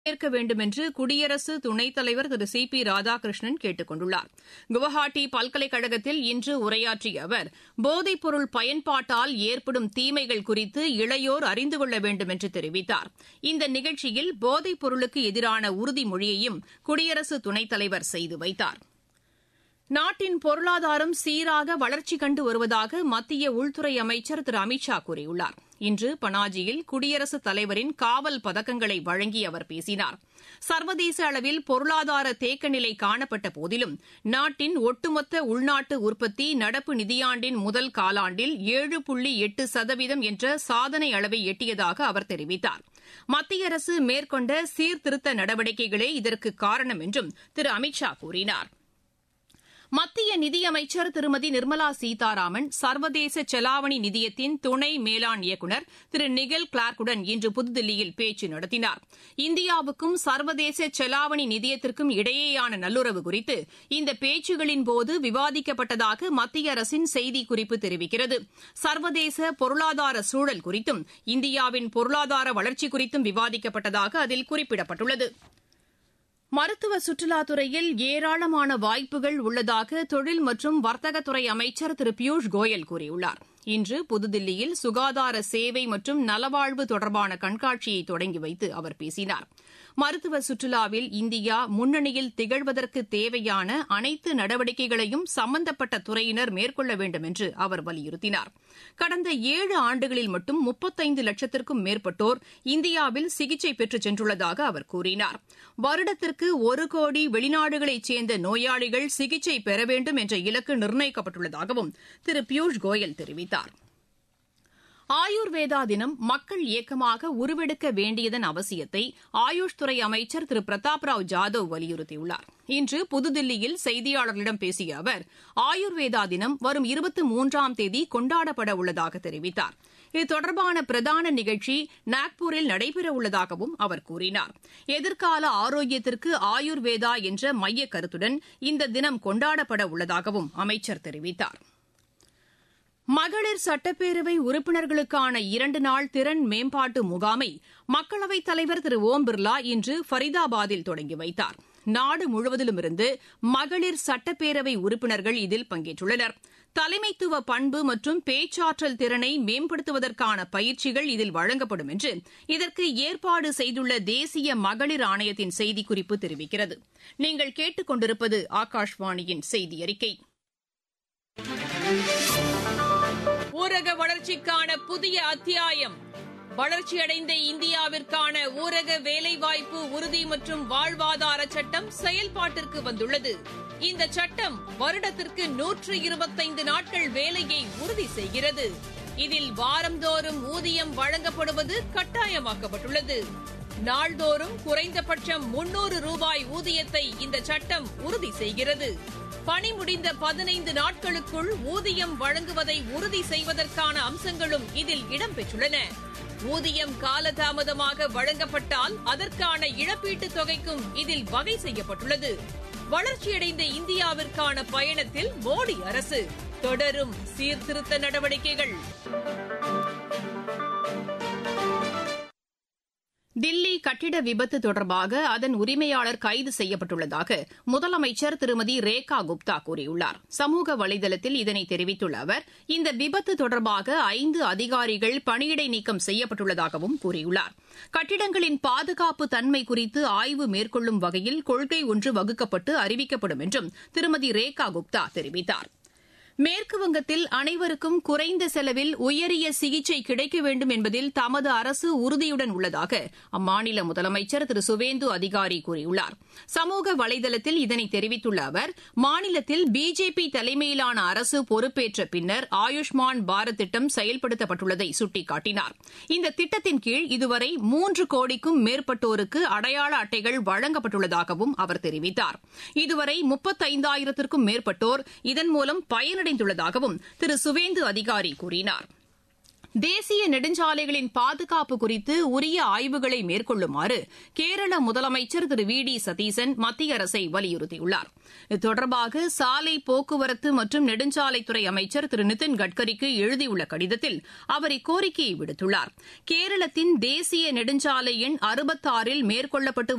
ஏற்க வேண்டும் என்று குடியரசு துணைத் தலைவர் திரு சி பி ராதாகிருஷ்ணன் கேட்டுக் கொண்டுள்ளார் குவஹாத்தி பல்கலைக்கழகத்தில் இன்று உரையாற்றிய அவர் போதைப்பொருள் பயன்பாட்டால் ஏற்படும் தீமைகள் குறித்து இளையோர் அறிந்து கொள்ள வேண்டும் என்று தெரிவித்தார் இந்த நிகழ்ச்சியில் போதைப் பொருளுக்கு எதிரான உறுதிமொழியையும் குடியரசு துணைத் தலைவர் செய்து வைத்தார் நாட்டின் பொருளாதாரம் சீராக வளர்ச்சி கண்டு வருவதாக மத்திய உள்துறை அமைச்சர் திரு அமித் ஷா கூறியுள்ளார் இன்று பனாஜியில் குடியரசுத் தலைவரின் காவல் பதக்கங்களை வழங்கி அவர் பேசினார் சர்வதேச அளவில் பொருளாதார தேக்கநிலை காணப்பட்ட போதிலும் நாட்டின் ஒட்டுமொத்த உள்நாட்டு உற்பத்தி நடப்பு நிதியாண்டின் முதல் காலாண்டில் ஏழு புள்ளி எட்டு சதவீதம் என்ற சாதனை அளவை எட்டியதாக அவர் தெரிவித்தார் மத்திய அரசு மேற்கொண்ட சீர்திருத்த நடவடிக்கைகளே இதற்கு காரணம் என்றும் திரு அமித் ஷா கூறினார் மத்திய நிதியமைச்சர் திருமதி நிர்மலா சீதாராமன் சர்வதேச செலாவணி நிதியத்தின் துணை மேலாண் இயக்குநர் திரு நிகல் கிளார்க்குடன் இன்று புதுதில்லியில் பேச்சு நடத்தினார் இந்தியாவுக்கும் சர்வதேச செலாவணி நிதியத்திற்கும் இடையேயான நல்லுறவு குறித்து இந்த பேச்சுகளின்போது விவாதிக்கப்பட்டதாக மத்திய அரசின் செய்திக்குறிப்பு தெரிவிக்கிறது சர்வதேச பொருளாதார சூழல் குறித்தும் இந்தியாவின் பொருளாதார வளர்ச்சி குறித்தும் விவாதிக்கப்பட்டதாக அதில் குறிப்பிடப்பட்டுள்ளது மருத்துவ சுற்றுலாத்துறையில் ஏராளமான வாய்ப்புகள் உள்ளதாக தொழில் மற்றும் வர்த்தகத்துறை அமைச்சர் திரு பியூஷ் கோயல் கூறியுள்ளார் இன்று புதுதில்லியில் சுகாதார சேவை மற்றும் நலவாழ்வு தொடர்பான கண்காட்சியை தொடங்கி வைத்து அவர் பேசினார் மருத்துவ சுற்றுலாவில் இந்தியா முன்னணியில் திகழ்வதற்கு தேவையான அனைத்து நடவடிக்கைகளையும் சம்பந்தப்பட்ட துறையினர் மேற்கொள்ள வேண்டும் என்று அவர் வலியுறுத்தினார் கடந்த ஏழு ஆண்டுகளில் மட்டும் முப்பத்தைந்து லட்சத்திற்கும் மேற்பட்டோர் இந்தியாவில் சிகிச்சை பெற்று சென்றுள்ளதாக அவர் கூறினார் வருடத்திற்கு ஒரு கோடி வெளிநாடுகளைச் சேர்ந்த நோயாளிகள் சிகிச்சை பெற வேண்டும் என்ற இலக்கு நிர்ணயிக்கப்பட்டுள்ளதாகவும் திரு பியூஷ் கோயல் தெரிவித்தார் ஆயுர்வேதா தினம் மக்கள் இயக்கமாக உருவெடுக்க வேண்டியதன் அவசியத்தை ஆயுஷ் துறை அமைச்சர் திரு பிரதாப் ராவ் ஜாதவ் வலியுறுத்தியுள்ளார் இன்று புதுதில்லியில் செய்தியாளர்களிடம் பேசிய அவர் ஆயுர்வேதா தினம் வரும் இருபத்தி மூன்றாம் தேதி கொண்டாடப்பட உள்ளதாக தெரிவித்தார் இது தொடர்பான பிரதான நிகழ்ச்சி நாக்பூரில் நடைபெறவுள்ளதாகவும் அவர் கூறினார் எதிர்கால ஆரோக்கியத்திற்கு ஆயுர்வேதா என்ற மைய கருத்துடன் இந்த தினம் கொண்டாடப்பட உள்ளதாகவும் அமைச்சர் தெரிவித்தார் மகளிர் சட்டப்பேரவை உறுப்பினர்களுக்கான இரண்டு நாள் திறன் மேம்பாட்டு முகாமை மக்களவைத் தலைவர் திரு ஓம் பிர்லா இன்று ஃபரிதாபாத்தில் தொடங்கி வைத்தார் நாடு முழுவதிலுமிருந்து மகளிர் சட்டப்பேரவை உறுப்பினர்கள் இதில் பங்கேற்றுள்ளனர் தலைமைத்துவ பண்பு மற்றும் பேச்சாற்றல் திறனை மேம்படுத்துவதற்கான பயிற்சிகள் இதில் வழங்கப்படும் என்று இதற்கு ஏற்பாடு செய்துள்ள தேசிய மகளிர் ஆணையத்தின் செய்திக்குறிப்பு தெரிவிக்கிறது நீங்கள் கேட்டுக் கொண்டிருப்பது ஆகாஷ்வாணியின் செய்தி அறிக்கை ஊரக வளர்ச்சிக்கான புதிய அத்தியாயம் வளர்ச்சியடைந்த இந்தியாவிற்கான ஊரக வேலைவாய்ப்பு உறுதி மற்றும் வாழ்வாதார சட்டம் செயல்பாட்டிற்கு வந்துள்ளது இந்த சட்டம் வருடத்திற்கு நூற்று இருபத்தைந்து நாட்கள் வேலையை உறுதி செய்கிறது இதில் வாரந்தோறும் ஊதியம் வழங்கப்படுவது கட்டாயமாக்கப்பட்டுள்ளது நாள்தோறும் குறைந்தபட்சம் முன்னூறு ரூபாய் ஊதியத்தை இந்த சட்டம் உறுதி செய்கிறது பணி முடிந்த பதினைந்து நாட்களுக்குள் ஊதியம் வழங்குவதை உறுதி செய்வதற்கான அம்சங்களும் இதில் இடம்பெற்றுள்ளன ஊதியம் காலதாமதமாக வழங்கப்பட்டால் அதற்கான இழப்பீட்டுத் தொகைக்கும் இதில் வகை செய்யப்பட்டுள்ளது வளர்ச்சியடைந்த இந்தியாவிற்கான பயணத்தில் மோடி அரசு தொடரும் சீர்திருத்த நடவடிக்கைகள் தில்லி கட்டிட விபத்து தொடர்பாக அதன் உரிமையாளர் கைது செய்யப்பட்டுள்ளதாக முதலமைச்சர் திருமதி ரேகா குப்தா கூறியுள்ளார் சமூக வலைதளத்தில் இதனை தெரிவித்துள்ள அவர் இந்த விபத்து தொடர்பாக ஐந்து அதிகாரிகள் பணியிடை நீக்கம் செய்யப்பட்டுள்ளதாகவும் கூறியுள்ளார் கட்டிடங்களின் பாதுகாப்பு தன்மை குறித்து ஆய்வு மேற்கொள்ளும் வகையில் கொள்கை ஒன்று வகுக்கப்பட்டு அறிவிக்கப்படும் என்றும் திருமதி ரேகா குப்தா தெரிவித்தாா் மேற்குவங்கத்தில் அனைவருக்கும் குறைந்த செலவில் உயரிய சிகிச்சை கிடைக்க வேண்டும் என்பதில் தமது அரசு உறுதியுடன் உள்ளதாக அம்மாநில முதலமைச்சர் திரு சுவேந்து அதிகாரி கூறியுள்ளார் சமூக வலைதளத்தில் இதனை தெரிவித்துள்ள அவர் மாநிலத்தில் பிஜேபி தலைமையிலான அரசு பொறுப்பேற்ற பின்னர் ஆயுஷ்மான் பாரத் திட்டம் செயல்படுத்தப்பட்டுள்ளதை சுட்டிக்காட்டினார் இந்த திட்டத்தின் கீழ் இதுவரை மூன்று கோடிக்கும் மேற்பட்டோருக்கு அடையாள அட்டைகள் வழங்கப்பட்டுள்ளதாகவும் அவர் தெரிவித்தார் இதுவரை முப்பத்தைந்தாயிரத்திற்கும் மேற்பட்டோர் இதன் மூலம் பயனடை அடைந்துள்ளதாகவும் திரு சுவேந்து அதிகாரி கூறினார் தேசிய நெடுஞ்சாலைகளின் பாதுகாப்பு குறித்து உரிய ஆய்வுகளை மேற்கொள்ளுமாறு கேரள முதலமைச்சர் திரு வி டி சதீசன் மத்திய அரசை வலியுறுத்தியுள்ளார் இது தொடர்பாக சாலை போக்குவரத்து மற்றும் நெடுஞ்சாலைத்துறை அமைச்சர் திரு நிதின் கட்கரிக்கு எழுதியுள்ள கடிதத்தில் அவர் இக்கோரிக்கையை விடுத்துள்ளார் கேரளத்தின் தேசிய நெடுஞ்சாலை எண் அறுபத்தாறில் மேற்கொள்ளப்பட்டு